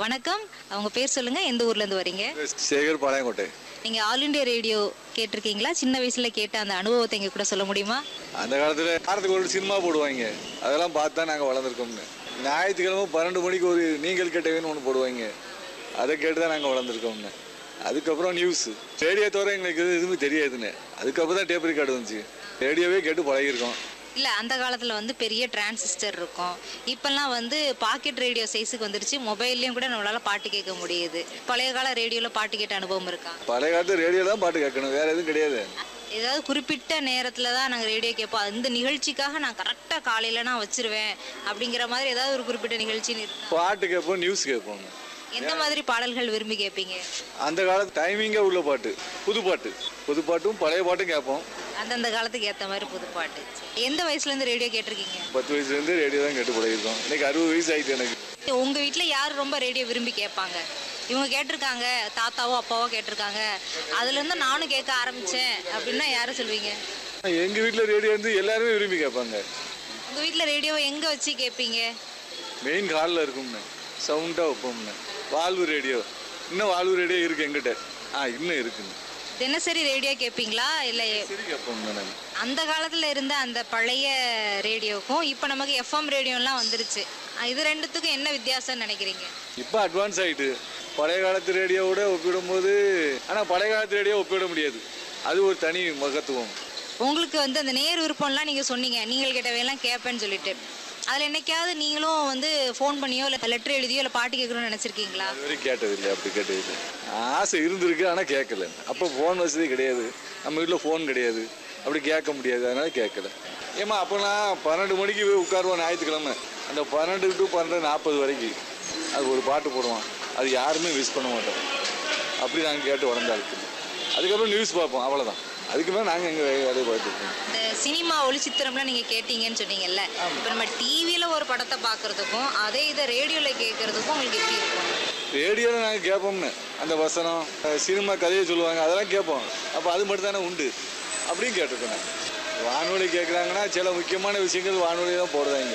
வணக்கம் அவங்க பேர் சொல்லுங்க எந்த ஊர்ல இருந்து வரீங்க சேகர் பாளையங்கோட்டை நீங்க ஆல் இண்டியா ரேடியோ கேட்டிருக்கீங்களா சின்ன வயசுல கேட்ட அந்த அனுபவத்தை எங்க கூட சொல்ல முடியுமா அந்த காலத்தில் வாரத்துக்கு ஒரு சினிமா போடுவாங்க அதெல்லாம் பார்த்து தான் நாங்கள் வளர்ந்துருக்கோம்னு ஞாயிற்றுக்கிழமை பன்னெண்டு மணிக்கு ஒரு நீங்கள் கேட்டவேன்னு ஒன்று போடுவாங்க அதை கேட்டு தான் நாங்கள் வளர்ந்துருக்கோம்னு அதுக்கப்புறம் நியூஸ் ரேடியோ தவிர எங்களுக்கு எது எதுவுமே தெரியாதுன்னு அதுக்கப்புறம் தான் டேப் ரெக்கார்டு வந்துச்சு ரேடியோவே கேட்டு பழகிருக்கோம் இல்ல அந்த காலத்துல வந்து பெரிய டிரான்சிஸ்டர் இருக்கும் இப்பெல்லாம் வந்து பாக்கெட் ரேடியோ சைஸுக்கு வந்துருச்சு மொபைல்லயும் கூட நம்மளால பாட்டு கேட்க முடியுது பழைய கால ரேடியோல பாட்டு கேட்ட அனுபவம் இருக்கா பழைய காலத்து ரேடியோ தான் பாட்டு கேட்கணும் வேற எதுவும் கிடையாது ஏதாவது குறிப்பிட்ட நேரத்துல தான் நாங்க ரேடியோ கேட்போம் இந்த நிகழ்ச்சிக்காக நான் கரெக்டா காலையில நான் வச்சிருவேன் அப்படிங்கிற மாதிரி ஏதாவது ஒரு குறிப்பிட்ட நிகழ்ச்சின்னு இருக்கு பாட்டு கேட்போம் நியூஸ் கேட்போம் எந்த மாதிரி பாடல்கள் விரும்பி கேட்பீங்க அந்த காலத்து டைமிங்காக உள்ள பாட்டு புது பாட்டு புது பாட்டும் பழைய பாட்டும் கேட்போம் அந்தந்த காலத்துக்கு ஏத்த மாதிரி புது பாட்டு எந்த வயசுல இருந்து ரேடியோ கேட்டிருக்கீங்க பத்து வயசுலேருந்து ரேடியோ தான் கேட்டு பழகிருக்கோம் இன்னைக்கு அறுபது வயசு ஆயிட்டு எனக்கு உங்க வீட்ல யார் ரொம்ப ரேடியோ விரும்பி கேட்பாங்க இவங்க கேட்டிருக்காங்க தாத்தாவோ அப்பாவோ கேட்டிருக்காங்க அதுல இருந்து நானும் கேட்க ஆரம்பிச்சேன் அப்படின்னா யாரை சொல்வீங்க எங்கள் வீட்டில் ரேடியோ வந்து எல்லாருமே விரும்பி கேட்பாங்க உங்க வீட்ல ரேடியோவை எங்க வச்சு கேட்பீங்க மெயின் ஹாலில் இருக்கும்னு சவுண்டாக வைப்போம்னு வால்வு ரேடியோ இன்னும் வால்வு ரேடியோ இருக்கு எங்கிட்ட ஆ இன்னும் இருக்குங்க தினசரி ரேடியோ கேட்பீங்களா இல்ல சரி கேட்போம்ங்க நாங்கள் அந்த காலத்துல இருந்த அந்த பழைய ரேடியோக்கும் இப்போ நமக்கு எஃப்எம் ரேடியோலாம் வந்துருச்சு அஹ் இது ரெண்டுத்துக்கும் என்ன வித்தியாசம்னு நினைக்கிறீங்க இப்போ அட்வான்ஸ் ஆகிட்டு பழைய காலத்து ரேடியோவோட ஒப்பிடும்போது ஆனால் பழைய காலத்து ரேடியோ ஒப்பிட முடியாது அது ஒரு தனி மகத்துவம் உங்களுக்கு வந்து அந்த நேர் விருப்பம்லாம் நீங்க சொன்னீங்க நீங்கள் கேட்டவையெல்லாம் கேட்பேன்னு சொல்லிட்டு அதுல என்னைக்காவது நீங்களும் வந்து ஃபோன் பண்ணியோ இல்லை லெட்டர் எழுதியோ இல்லை பாட்டு கேட்கணும்னு நினைச்சிருக்கீங்களா அது வரைக்கும் கேட்டதில்லை அப்படி கேட்டதில்லை ஆசை இருந்திருக்கு ஆனால் கேட்கல அப்போ ஃபோன் வசதி கிடையாது நம்ம வீட்டில் ஃபோன் கிடையாது அப்படி கேட்க முடியாது அதனால கேட்கல ஏமா அப்போலாம் பன்னெண்டு மணிக்கு போய் உட்காருவோம் ஞாயிற்றுக்கிழமை அந்த பன்னெண்டு டு பன்னெண்டு நாற்பது வரைக்கும் அது ஒரு பாட்டு போடுவான் அது யாருமே மிஸ் பண்ண மாட்டோம் அப்படி நாங்கள் கேட்டு வளர்ந்தாளுக்கு அதுக்கப்புறம் நியூஸ் பார்ப்போம் அவ்வளோதான் அதுக்கு மேலே நாங்கள் எங்கள் வேலையை பார்த்துருக்கோம் இந்த சினிமா ஒளிச்சித்திரம்லாம் நீங்க கேட்டீங்கன்னு சொன்னீங்கல்ல இப்போ நம்ம டிவியில ஒரு படத்தை பார்க்கறதுக்கும் அதே இதை ரேடியோல கேட்கறதுக்கும் உங்களுக்கு எப்படி இருக்கும் ரேடியோவில் நாங்கள் கேட்போம்னு அந்த வசனம் அஹ் சினிமா கதையை சொல்லுவாங்க அதெல்லாம் கேட்போம் அப்போ அது மட்டும் தானே உண்டு அப்படியும் கேட்டிருக்கோம் நாங்கள் வானொலி கேட்குறாங்கன்னா சில முக்கியமான விஷயங்கள் வானொலி தான் போடுறாங்க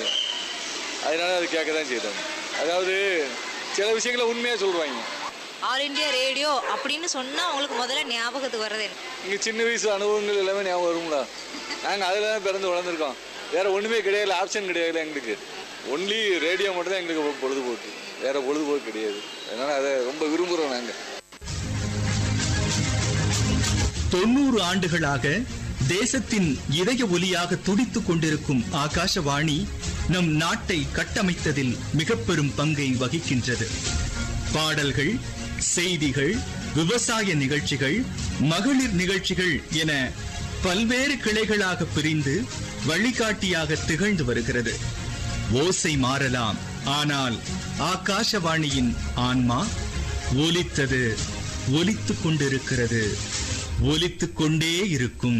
அதனால அது கேட்க தான் செய்கிறாங்க அதாவது சில விஷயங்களை உண்மையாக சொல்கிறாங்க ஆல் இந்தியா ரேடியோ அப்படின்னு சொன்னா உங்களுக்கு முதல்ல ஞாபகத்துக்கு வர்றது என்ன இங்கே சின்ன வயசு அனுபவங்கள் எல்லாமே ஞாபகம் வரும்ல நாங்கள் அதில் தான் பிறந்து வளர்ந்துருக்கோம் வேறு ஒன்றுமே கிடையாது ஆப்ஷன் கிடையாது எங்களுக்கு ஒன்லி ரேடியோ மட்டும் தான் எங்களுக்கு பொழுதுபோக்கு வேறு பொழுதுபோக்கு கிடையாது அதனால் அதை ரொம்ப விரும்புகிறோம் நாங்கள் தொண்ணூறு ஆண்டுகளாக தேசத்தின் இதய ஒலியாக துடித்துக் கொண்டிருக்கும் ஆகாசவாணி நம் நாட்டை கட்டமைத்ததில் மிக பெரும் பங்கை வகிக்கின்றது பாடல்கள் செய்திகள் விவசாய நிகழ்ச்சிகள் மகளிர் நிகழ்ச்சிகள் என பல்வேறு கிளைகளாக பிரிந்து வழிகாட்டியாக திகழ்ந்து வருகிறது ஓசை மாறலாம் ஆனால் ஆகாசவாணியின் ஆன்மா ஒலித்தது ஒலித்துக் கொண்டிருக்கிறது ஒலித்துக் கொண்டே இருக்கும்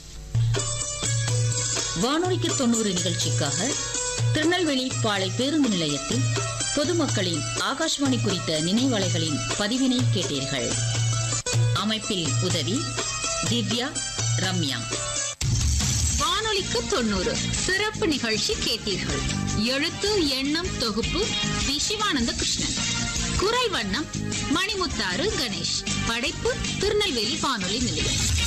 வானொலிக்கு தொண்ணூறு நிகழ்ச்சிக்காக திருநெல்வேலி பாளை பேருந்து நிலையத்தில் பொதுமக்களின் ஆகாஷ்வாணி குறித்த நினைவலைகளின் பதிவினை கேட்டீர்கள் அமைப்பில் உதவி திவ்யா ரம்யா வானொலிக்கு தொண்ணூறு சிறப்பு நிகழ்ச்சி கேட்டீர்கள் எழுத்து எண்ணம் தொகுப்பு வி சிவானந்த கிருஷ்ணன் குரல் வண்ணம் மணிமுத்தாறு கணேஷ் படைப்பு திருநெல்வேலி வானொலி நிலையம்